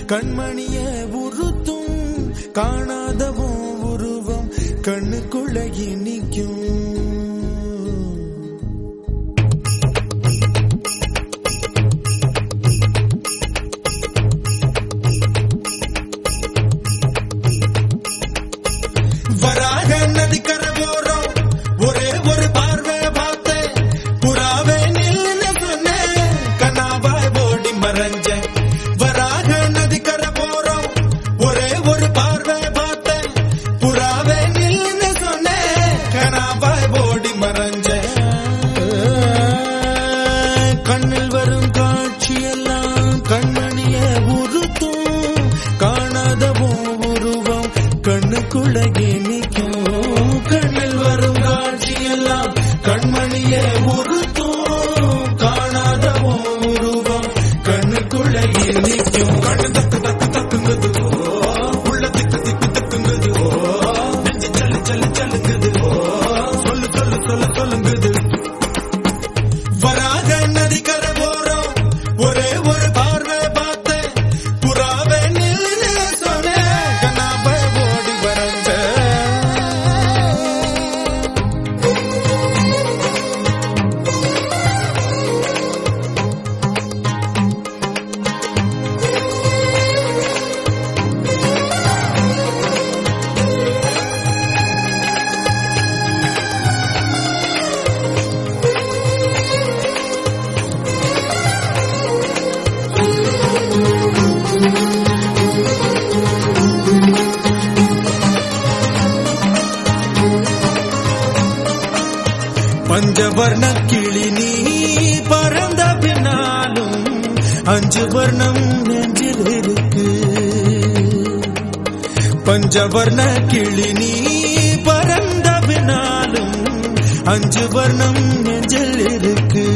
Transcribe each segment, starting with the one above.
கண்மணிய உறுத்தும் காணாதவும் உருவம் கண்ணுக்குள்ள இனிக்கும் வராக நதிக்கரை ஓரம் ஒரே ஒரு பார்வை பார்த்தேன் புறாவே நில்லுன்னு சொன்னேன் கனாவாய் ஓடி மறைஞ்சேன் வராக நதிக்கரை ஓரம் ஒரே ஒரு பார்வை பார்த்தேன் புறாவே நில்லுன்னு சொன்னேன் கனாவாய் ஓடி மறைஞ்சேன் கண்ணில் வரும் காட்சியெல்லாம் கண்மணிய உறுத்தும் காணாதவோ உருவம் கண்ணுக்குள்ள இனிக்கும் கண்ணில் வரும் காட்சியெல்லாம் கண்மணிய உறுத்தும் காணாதவோ உருவம் கண்ணுக்குள்ள இனிக்கும் கண்ணு தக்கு தக்கு தக்குங்குது ஓ, உள்ள திக்கு திக்கு தக்குங்குது ஓ, நெஞ்சு சல்லு சல்லு சல்லுங்குது ஓ, சொல்லு சொல்லு சொல்லு சொல்லுங்குது வராக நதிக்கரை ஓரம் ஒரே ஒரு பார்வை பார்த்தேன் புறாவே நில்லுன்னு சொன்னேன் கண்ணாவை ஓடி வரைஞ்சேன் பஞ்சவர்ண கிளி நீ பறந்த பின்னாலும் அஞ்சு வர்ணம் நெஞ்சில் இருக்கு பஞ்சவர்ண கிளி நீ பறந்த பின்னாலும் அஞ்சு வர்ணம் நெஞ்சில் இருக்கு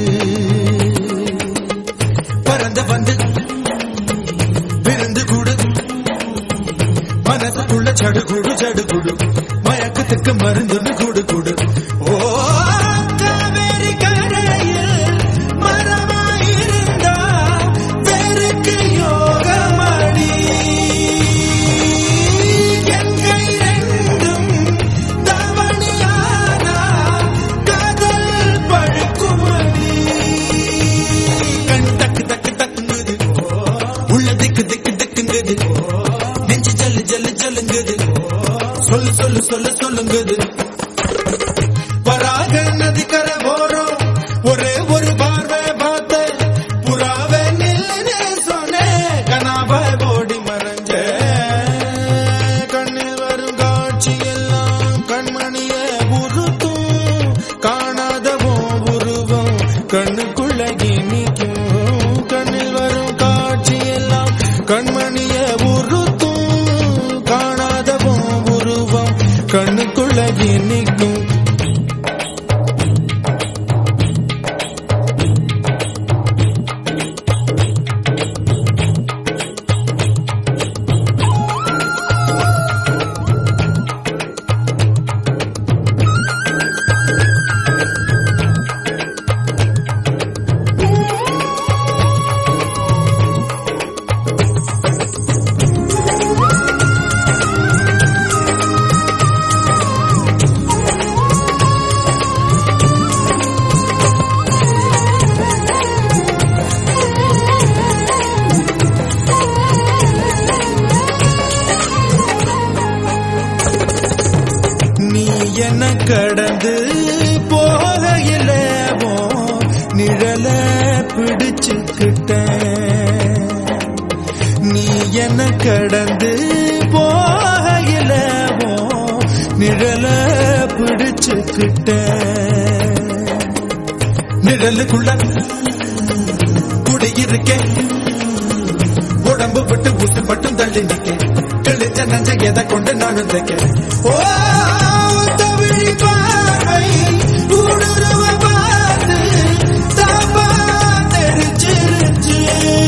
பறந்து வந்து விருந்து கூடு மனதுக்குள்ள சடுகுடு சடுகுடு மயக்கத்துக்கு மருந்துன்னு கூடு கூடு ஓ காவேரி கரையில் மரமாயிருந்தா வெறுக்கு யோகமடி என் கை ரெண்டும் தவணியானா காதல் பழுக்குமடி கண் தக்கு தக்கு தக்குங்குது உள்ள திக்கு திக்கு திக்குங்குது நெஞ்சு ஜல்லு ஜல்லு ஜல்லுங்குது சொல்லு சொல்லு சொல்லு சொல்லுங்குது வராக நதிக்கரை ஓரம் ஒரே ஒரு பார்வை பார்த்தேன் புறாவே நில்லுன்னு சொன்னேன் கனாவாய் ஓடி மறைஞ்சேன் கண்ணில் வரும் காட்சி எல்லாம் கண்மணிய உறுத்தும் காணாதவோ உருவம் கண்ணுக்குள்ள இனிக்கும் கண்ணில் வரும் காட்சி எல்லாம் கண்மணிய உறுத்தும் காணாதவோ உருவம் கண்ணுக்குள்ள இனிக்கும் நீ என்ன கடந்து போகையில நிழல பிடிச்சுக்கிட்ட நீ என்ன கடந்து போகையில நிழல பிடிச்சுக்கிட்ட நிழலுக்குள்ள குடியிருக்கேன் உடம்பு விட்டு உசு மட்டும் தள்ளி நிக்க கிழிச்ச நஞ்ச எதை கொண்டு நானும் தைக்க ஓ தவிழி பார்வை ஊடுருவ பார்த்து தாப்பா தெரிச்சிருச்சு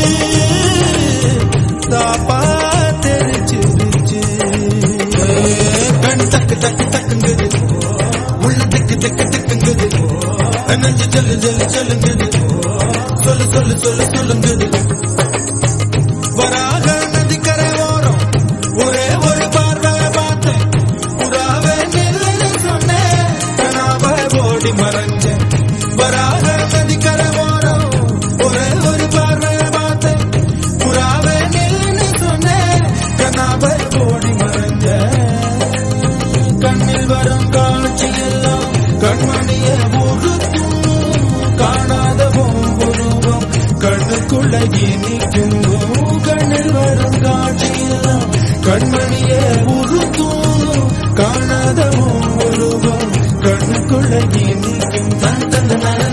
தாப்பா தெரிச்சிருச்சு கண் தக்கு தக்கு தக்குங்குது உள்ள திக்கு திக்கு திக்குங்குது நெஞ்சு ஜல்லு ஜல்லு ஜல்லுங்குது சொல்லு சொல்லு சொல்லு சொல்லுங்குது வராக நதி இனிக்கும் கண்ணில் வரும் காட்சியெல்லாம் கண்மணியே உருத்தும் காணாத உருவம் கண்ணுக்குள்ள இனிக்கும் தன் தந்த